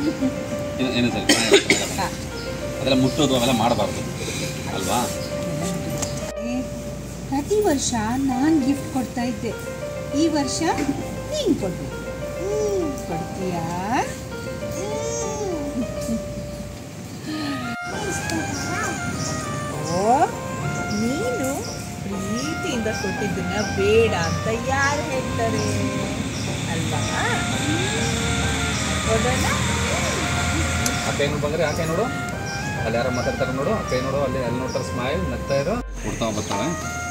ಏನು ಏನು ಸರಿ ಹಾ. ಅದೆಲ್ಲ ಮುಟ್ಟೋದು ಅವೆಲ್ಲ ಮಾಡಬಾರ್ದು ಅಲ್ವಾ ಏ, ಪ್ರತಿ ವರ್ಷ ನಾನು ಗಿಫ್ಟ್ ಕೊಡ್ತಾ ಇದ್ದೆ ಈ ವರ್ಷ ನೀನು ಕೊಡ್ಬೇಕು ಕೊಡ್ತೀಯಾ ಓ ನೀನು ಪ್ರೀತಿಯಿಂದ ಕೊಟ್ಟಿದ್ದನ್ನ ಬೇಡ ಅಂತ ಯಾರು ಹೇಳ್ತಾರೆ ಅಲ್ವಾ ಕೊಡೋಣ ಆ ಕೈ ನೋಡು ಬಂದ್ರೆ ಆ ಕೈ ನೋಡು ಅಲ್ಲಿ ಯಾರೋ ಮಾತಾಡ್ತಾರೆ ನೋಡು ಆ ಕೈ ನೋಡು ಅಲ್ಲಿ ಅಲ್ಲಿ ನೋಡ್ತಾರೆ ಸ್ಮೈಲ್ ನಗ್ತಾ ಇರೋ ಕೊಡ್ತಾ ಬರ್ತಾಳೆ